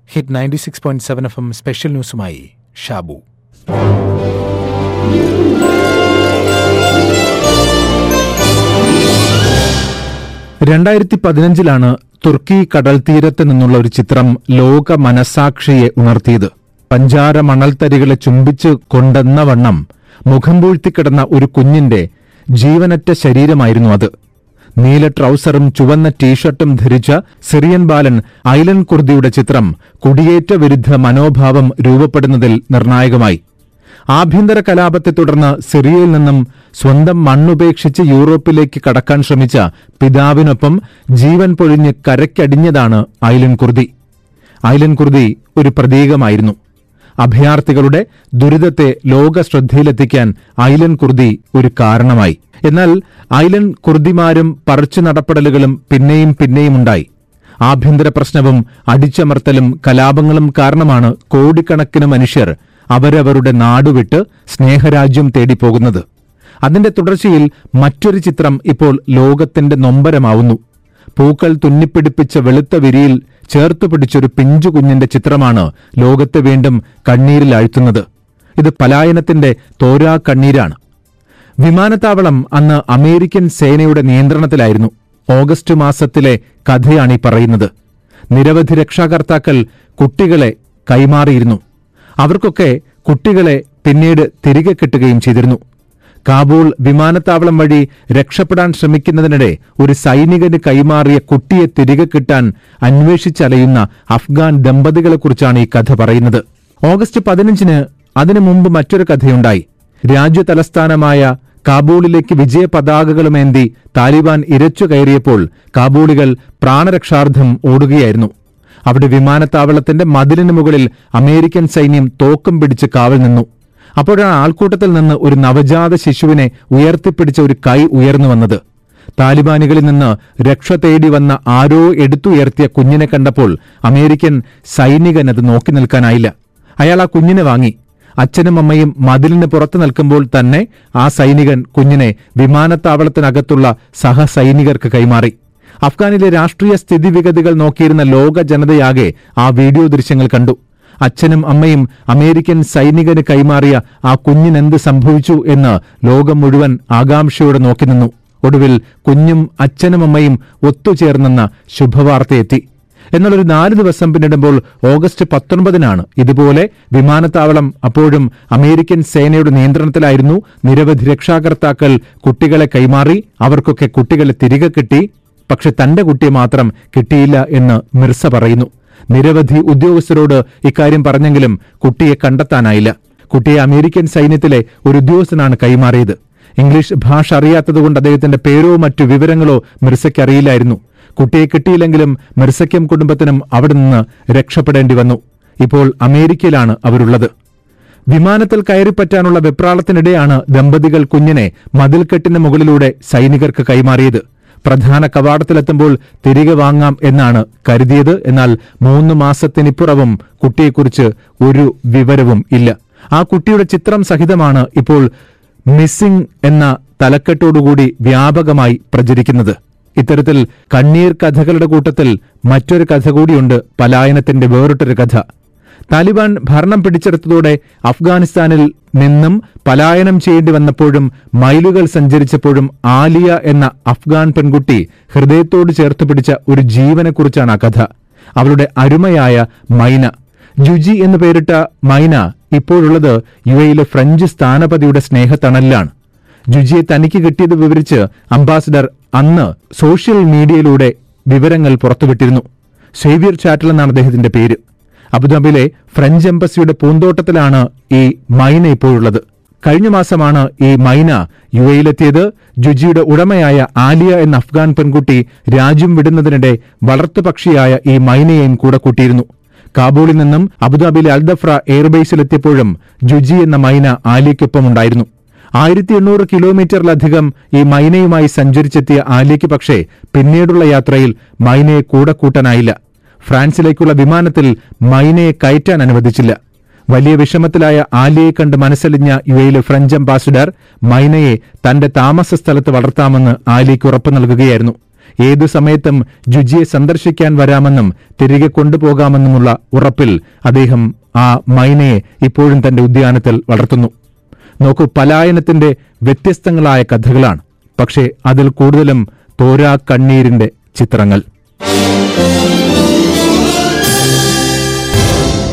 hit ninety six point seven F M special ന്യൂസുമായി ഷാബു രണ്ടായിരത്തി പതിനഞ്ചിലാണ് തുർക്കി കടൽ തീരത്ത് നിന്നുള്ള ഒരു ചിത്രം ലോക മനസാക്ഷിയെ ഉണർത്തിയത് പഞ്ചാര മണൽത്തരികളെ ചുംബിച്ച് കൊണ്ടെന്ന വണ്ണം മുഖം പൂഴ്ത്തിക്കിടന്ന ഒരു കുഞ്ഞിന്റെ ജീവനറ്റ ശരീരമായിരുന്നു അത് നീല ട്രൗസറും ചുവന്ന ടീഷർട്ടും ധരിച്ച സിറിയൻ ബാലൻ ഐലൻ കുർദിയുടെ ചിത്രം കുടിയേറ്റ വിരുദ്ധ മനോഭാവം രൂപപ്പെടുന്നതിൽ നിർണായകമായി ആഭ്യന്തര കലാപത്തെ തുടർന്ന് സിറിയയിൽ നിന്നും സ്വന്തം മണ്ണുപേക്ഷിച്ച് യൂറോപ്പിലേക്ക് കടക്കാൻ ശ്രമിച്ച പിതാവിനൊപ്പം ജീവൻ പൊഴിഞ്ഞ് കരയ്ക്കടിഞ്ഞതാണ് ഐലൻ കുർദി ഐലൻ കുർദി ഒരു പ്രതീകമായിരുന്നു അഭയാർത്ഥികളുടെ ദുരിതത്തെ ലോക ശ്രദ്ധയിലെത്തിക്കാൻ ഐലൻ കുർദി ഒരു കാരണമായി എന്നാൽ ഐലൻ കുർദിമാരും പറിച്ചു നടപടലുകളും പിന്നെയും പിന്നെയും ഉണ്ടായി ആഭ്യന്തര പ്രശ്നവും അടിച്ചമർത്തലും കലാപങ്ങളും കാരണമാണ് കോടിക്കണക്കിന് മനുഷ്യർ അവരവരുടെ നാടുവിട്ട് സ്നേഹരാജ്യം തേടിപ്പോകുന്നത് അതിന്റെ തുടർച്ചയിൽ മറ്റൊരു ചിത്രം ഇപ്പോൾ ലോകത്തിന്റെ നൊമ്പരമാവുന്നു പൂക്കൾ തുന്നിപ്പിടിപ്പിച്ച വെളുത്ത വിരിയിൽ ചേർത്തു പിടിച്ചൊരു പിഞ്ചു കുഞ്ഞിന്റെ ചിത്രമാണ് ലോകത്തെ വീണ്ടും കണ്ണീരിലാഴ്ത്തുന്നത് ഇത് പലായനത്തിന്റെ തോരാ കണ്ണീരാണ് വിമാനത്താവളം അന്ന് അമേരിക്കൻ സേനയുടെ നിയന്ത്രണത്തിലായിരുന്നു ഓഗസ്റ്റ് മാസത്തിലെ കഥയാണീ പറയുന്നത് നിരവധി രക്ഷാകർത്താക്കൾ കുട്ടികളെ കൈമാറിയിരുന്നു അവർക്കൊക്കെ കുട്ടികളെ പിന്നീട് തിരികെ കിട്ടുകയും ചെയ്തിരുന്നു കാബൂൾ വിമാനത്താവളം വഴി രക്ഷപ്പെടാൻ ശ്രമിക്കുന്നതിനിടെ ഒരു സൈനികന് കൈമാറിയ കുട്ടിയെ തിരികെ കിട്ടാൻ അന്വേഷിച്ചലയുന്ന അഫ്ഗാൻ ദമ്പതികളെക്കുറിച്ചാണ് ഈ കഥ പറയുന്നത് ഓഗസ്റ്റ് പതിനഞ്ചിന് അതിനു മുമ്പ് മറ്റൊരു കഥയുണ്ടായി രാജ്യ തലസ്ഥാനമായ കാബൂളിലേക്ക് വിജയ പതാകകളുമേന്തി താലിബാൻ ഇരച്ചു കയറിയപ്പോൾ കാബൂളികൾ പ്രാണരക്ഷാർത്ഥം ഓടുകയായിരുന്നു അവിടെ വിമാനത്താവളത്തിന്റെ മതിലിന് മുകളിൽ അമേരിക്കൻ സൈന്യം തോക്കും പിടിച്ച് കാവൽ നിന്നു അപ്പോഴാണ് ആൾക്കൂട്ടത്തിൽ നിന്ന് ഒരു നവജാത ശിശുവിനെ ഉയർത്തിപ്പിടിച്ച ഒരു കൈ ഉയർന്നു വന്നത് താലിബാനുകളിൽ നിന്ന് രക്ഷ തേടി വന്ന ആരോ എടുത്തുയർത്തിയ കുഞ്ഞിനെ കണ്ടപ്പോൾ അമേരിക്കൻ സൈനികൻ അത് നോക്കി നിൽക്കാനായില്ല അയാൾ ആ കുഞ്ഞിനെ വാങ്ങി അച്ഛനും അമ്മയും മതിലിന് പുറത്തു നിൽക്കുമ്പോൾ തന്നെ ആ സൈനികൻ കുഞ്ഞിനെ വിമാനത്താവളത്തിനകത്തുള്ള സഹസൈനികർക്ക് കൈമാറി അഫ്ഗാനിലെ രാഷ്ട്രീയ സ്ഥിതിവിഗതികൾ നോക്കിയിരുന്ന ലോക ജനതയാകെ ആ വീഡിയോ ദൃശ്യങ്ങൾ കണ്ടു അച്ഛനും അമ്മയും അമേരിക്കൻ സൈനികന് കൈമാറിയ ആ കുഞ്ഞിനെന്ത് സംഭവിച്ചു എന്ന് ലോകം മുഴുവൻ ആകാംക്ഷയോടെ നോക്കി നിന്നു ഒടുവിൽ കുഞ്ഞും അച്ഛനും അമ്മയും ഒത്തുചേർന്നെന്ന ശുഭവാർത്തയെത്തി എന്നാൽ ഒരു നാല് ദിവസം പിന്നിടുമ്പോൾ ഓഗസ്റ്റ് പത്തൊൻപതിനാണ് ഇതുപോലെ വിമാനത്താവളം അപ്പോഴും അമേരിക്കൻ സേനയുടെ നിയന്ത്രണത്തിലായിരുന്നു നിരവധി രക്ഷാകർത്താക്കൾ കുട്ടികളെ കൈമാറി അവർക്കൊക്കെ കുട്ടികളെ തിരികെ കിട്ടി പക്ഷെ തന്റെ കുട്ടിയെ മാത്രം കിട്ടിയില്ല എന്ന് മിർസ പറയുന്നു നിരവധി ഉദ്യോഗസ്ഥരോട് ഇക്കാര്യം പറഞ്ഞെങ്കിലും കുട്ടിയെ കണ്ടെത്താനായില്ല കുട്ടിയെ അമേരിക്കൻ സൈന്യത്തിലെ ഒരു ഉദ്യോഗസ്ഥനാണ് കൈമാറിയത് ഇംഗ്ലീഷ് ഭാഷ അറിയാത്തതുകൊണ്ട് അദ്ദേഹത്തിന്റെ പേരോ മറ്റു വിവരങ്ങളോ മിർസയ്ക്ക് അറിയില്ലായിരുന്നു കുട്ടിയെ കിട്ടിയില്ലെങ്കിലും മിർസയ്ക്കും കുടുംബത്തിനും അവിടെ നിന്ന് രക്ഷപ്പെടേണ്ടി വന്നു ഇപ്പോൾ അമേരിക്കയിലാണ് അവരുള്ളത് വിമാനത്തിൽ കയറിപ്പറ്റാനുള്ള വെപ്രാളത്തിനിടെയാണ് ദമ്പതികൾ കുഞ്ഞിനെ മതിൽക്കെട്ടിന് മുകളിലൂടെ സൈനികർക്ക് കൈമാറിയത് പ്രധാന കവാടത്തിലെത്തുമ്പോൾ തിരികെ വാങ്ങാം എന്നാണ് കരുതിയത് എന്നാൽ മൂന്ന് മാസത്തിനിപ്പുറവും കുട്ടിയെക്കുറിച്ച് ഒരു വിവരവും ഇല്ല ആ കുട്ടിയുടെ ചിത്രം സഹിതമാണ് ഇപ്പോൾ മിസ്സിംഗ് എന്ന തലക്കെട്ടോടുകൂടി വ്യാപകമായി പ്രചരിക്കുന്നത് ഇത്തരത്തിൽ കണ്ണീർ കഥകളുടെ കൂട്ടത്തിൽ മറ്റൊരു കഥ കൂടിയുണ്ട് പലായനത്തിന്റെ വേറിട്ടൊരു കഥ താലിബാൻ ഭരണം പിടിച്ചെടുത്തതോടെ അഫ്ഗാനിസ്ഥാനിൽ നിന്നും പലായനം ചെയ്യേണ്ടി വന്നപ്പോഴും മൈലുകൾ സഞ്ചരിച്ചപ്പോഴും ആലിയ എന്ന അഫ്ഗാൻ പെൺകുട്ടി ഹൃദയത്തോട് ചേർത്ത് പിടിച്ച ഒരു ജീവനെക്കുറിച്ചാണ് ആ കഥ അവളുടെ അരുമയായ മൈന ജുജി എന്ന് പേരിട്ട മൈന ഇപ്പോഴുള്ളത് യു എയിലെ ഫ്രഞ്ച് സ്ഥാനപതിയുടെ സ്നേഹത്തണലിലാണ് ജുജിയെ തനിക്ക് കിട്ടിയത് വിവരിച്ച് അംബാസിഡർ അന്ന് സോഷ്യൽ മീഡിയയിലൂടെ വിവരങ്ങൾ പുറത്തുവിട്ടിരുന്നു സേവിയർ ചാറ്റൽ എന്നാണ് അദ്ദേഹത്തിന്റെ പേര് അബുദാബിയിലെ ഫ്രഞ്ച് എംബസിയുടെ പൂന്തോട്ടത്തിലാണ് ഈ മൈന ഇപ്പോഴുള്ളത് കഴിഞ്ഞ മാസമാണ് ഈ മൈന യു എയിലെത്തിയത് ജുജിയുടെ ഉടമയായ ആലിയ എന്ന അഫ്ഗാൻ പെൺകുട്ടി രാജ്യം വിടുന്നതിനിടെ വളർത്തുപക്ഷിയായ ഈ മൈനയെയും കൂടെ കൂട്ടിയിരുന്നു കാബൂളിൽ നിന്നും അബുദാബിയിലെ അൽദഫ്ര എയർബേസിലെത്തിയപ്പോഴും ജുജി എന്ന മൈന ആലിയയ്ക്കൊപ്പം ഉണ്ടായിരുന്നു ആയിരത്തി എണ്ണൂറ് കിലോമീറ്ററിലധികം ഈ മൈനയുമായി സഞ്ചരിച്ചെത്തിയ ആലിയയ്ക്ക് പക്ഷേ പിന്നീടുള്ള യാത്രയിൽ മൈനയെ കൂടെ കൂട്ടാനായില്ല ഫ്രാൻസിലേക്കുള്ള വിമാനത്തിൽ മൈനയെ കയറ്റാൻ അനുവദിച്ചില്ല വലിയ വിഷമത്തിലായ ആലിയെ കണ്ട് മനസ്സലിഞ്ഞ യു എയിലെ ഫ്രഞ്ച് അംബാസിഡർ മൈനയെ തന്റെ താമസ സ്ഥലത്ത് വളർത്താമെന്ന് ആലിയയ്ക്ക് ഉറപ്പു നൽകുകയായിരുന്നു ഏതു സമയത്തും ജുജിയെ സന്ദർശിക്കാൻ വരാമെന്നും തിരികെ കൊണ്ടുപോകാമെന്നുമുള്ള ഉറപ്പിൽ അദ്ദേഹം ആ മൈനയെ ഇപ്പോഴും തന്റെ ഉദ്യാനത്തിൽ വളർത്തുന്നു നോക്കൂ പലായനത്തിന്റെ വ്യത്യസ്തങ്ങളായ കഥകളാണ് പക്ഷേ അതിൽ കൂടുതലും തോരാ കണ്ണീരിന്റെ ചിത്രങ്ങൾ